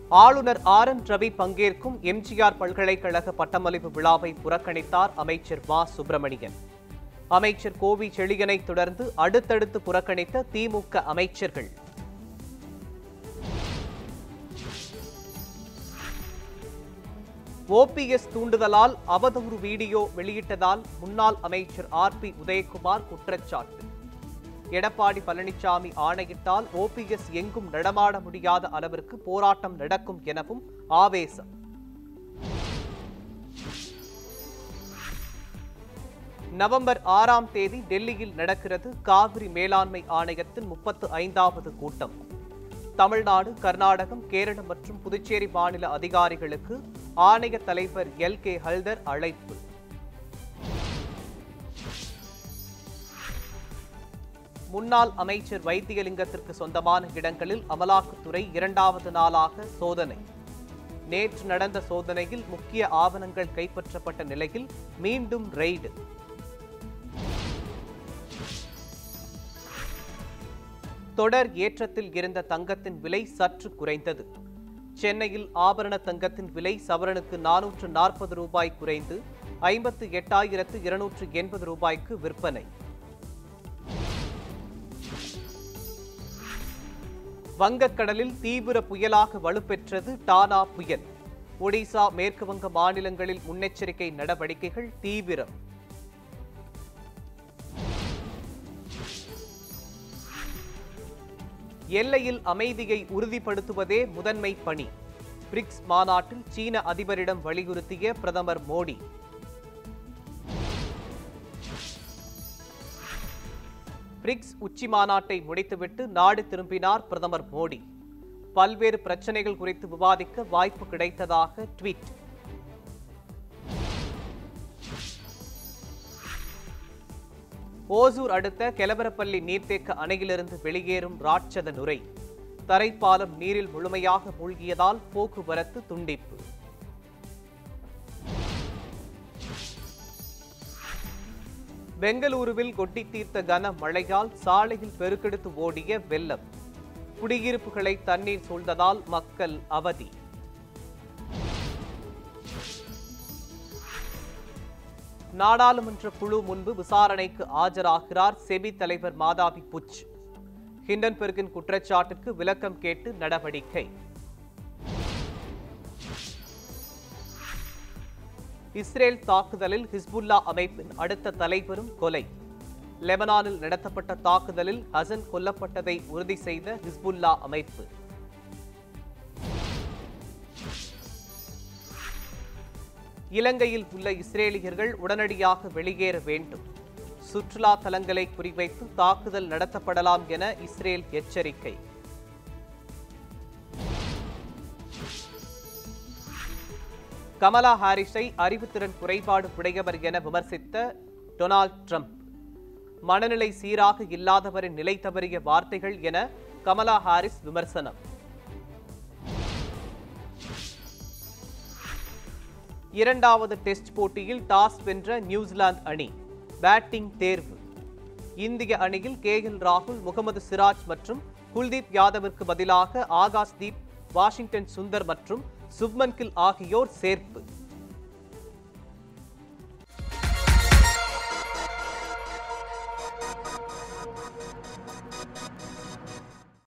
ஆளுநர் R N Ravi பங்கேற்கும் எம்ஜிஆர் பல்கலைக்கழக பட்டமளிப்பு விழாவை புறக்கணித்தார் அமைச்சர் மா சுப்பிரமணியன் அமைச்சர் கோவி செழியனை தொடர்ந்து அடுத்தடுத்து புறக்கணித்த திமுக அமைச்சர்கள் ஓபிஎஸ் தூண்டுதலால் அவதூறு வீடியோ வெளியிட்டதால் முன்னாள் அமைச்சர் ஆர் பி உதயகுமார் குற்றச்சாட்டு எடப்பாடி பழனிசாமி ஆணையிட்டால் ஓபிஎஸ் எங்கும் நடமாட முடியாத அளவிற்கு போராட்டம் நடக்கும் எனவும் ஆவேசம் நவம்பர் ஆறாம் தேதி டெல்லியில் நடக்கிறது காவிரி மேலாண்மை ஆணையத்தின் முப்பத்து ஐந்தாவது கூட்டம் தமிழ்நாடு கர்நாடகம் கேரளம் மற்றும் புதுச்சேரி மாநில அதிகாரிகளுக்கு ஆணைய தலைவர் எல் கே ஹல்தர் அழைப்பு முன்னாள் அமைச்சர் வைத்தியலிங்கத்திற்கு சொந்தமான இடங்களில் அமலாக்கத்துறை இரண்டாவது நாளாக சோதனை நேற்று நடந்த சோதனையில் முக்கிய ஆவணங்கள் கைப்பற்றப்பட்ட நிலையில் மீண்டும் ரெய்டு தொடர் ஏற்றத்தில் இருந்த தங்கத்தின் விலை சற்று குறைந்தது சென்னையில் ஆபரண தங்கத்தின் விலை சவரனுக்கு நானூற்று நாற்பது ரூபாய் குறைந்து ஐம்பத்து எட்டாயிரத்து இருநூற்று எண்பது ரூபாய்க்கு விற்பனை வங்கக்கடலில் தீவிர புயலாக வலுப்பெற்றது டானா புயல் ஒடிசா மேற்கு வங்க மாநிலங்களில் முன்னெச்சரிக்கை நடவடிக்கைகள் தீவிரம் எல்லையில் அமைதியை உறுதிப்படுத்துவதே முதன்மை பணி பிரிக்ஸ் மாநாட்டில் சீன அதிபரிடம் வலியுறுத்திய பிரதமர் மோடி பிரிக்ஸ் உச்சி மாநாட்டை முடித்துவிட்டு நாடு திரும்பினார் பிரதமர் மோடி பல்வேறு பிரச்சனைகள் குறித்து விவாதிக்க வாய்ப்பு கிடைத்ததாக ட்வீட் ஓசூர் அடுத்த கெலவரப்பள்ளி நீர்த்தேக்க அணையிலிருந்து வெளியேறும் ராட்சத நுரை தரைப்பாலம் நீரில் முழுமையாக மூழ்கியதால் போக்குவரத்து துண்டிப்பு பெங்களூருவில் கொட்டி தீர்த்த கன மழையால் சாலையில் பெருக்கெடுத்து ஓடிய வெள்ளம் குடியிருப்புகளை தண்ணீர் சூழ்ந்ததால் மக்கள் அவதி நாடாளுமன்ற குழு முன்பு விசாரணைக்கு ஆஜராகிறார் செபி தலைவர் மாதாவி புச் ஹிண்டன்பெர்கின் குற்றச்சாட்டுக்கு விளக்கம் கேட்டு நடவடிக்கை இஸ்ரேல் தாக்குதலில் ஹிஸ்புல்லா அமைப்பின் அடுத்த தலைவரும் கொலை லெபனானில் நடத்தப்பட்ட தாக்குதலில் ஹசன் கொல்லப்பட்டதை உறுதி செய்த ஹிஸ்புல்லா அமைப்பு இலங்கையில் உள்ள இஸ்ரேலியர்கள் உடனடியாக வெளியேற வேண்டும் சுற்றுலா தலங்களை குறிவைத்து தாக்குதல் நடத்தப்படலாம் என இஸ்ரேல் எச்சரிக்கை கமலா ஹாரிஸை அறிவுத்திறன் குறைபாடு உடையவர் என விமர்சித்த டொனால்ட் ட்ரம்ப் மனநிலை சீராக இல்லாதவரின் நிலை தவறிய வார்த்தைகள் என கமலா ஹாரிஸ் விமர்சனம் இரண்டாவது டெஸ்ட் போட்டியில் டாஸ் வென்ற நியூசிலாந்து அணி பேட்டிங் தேர்வு இந்திய அணியில் கே எல் ராகுல் முகமது சிராஜ் மற்றும் குல்தீப் யாதவிற்கு பதிலாக ஆகாஷ்தீப் வாஷிங்டன் சுந்தர் மற்றும் சுப்மன் கில் ஆகியோர் சேர்ப்பு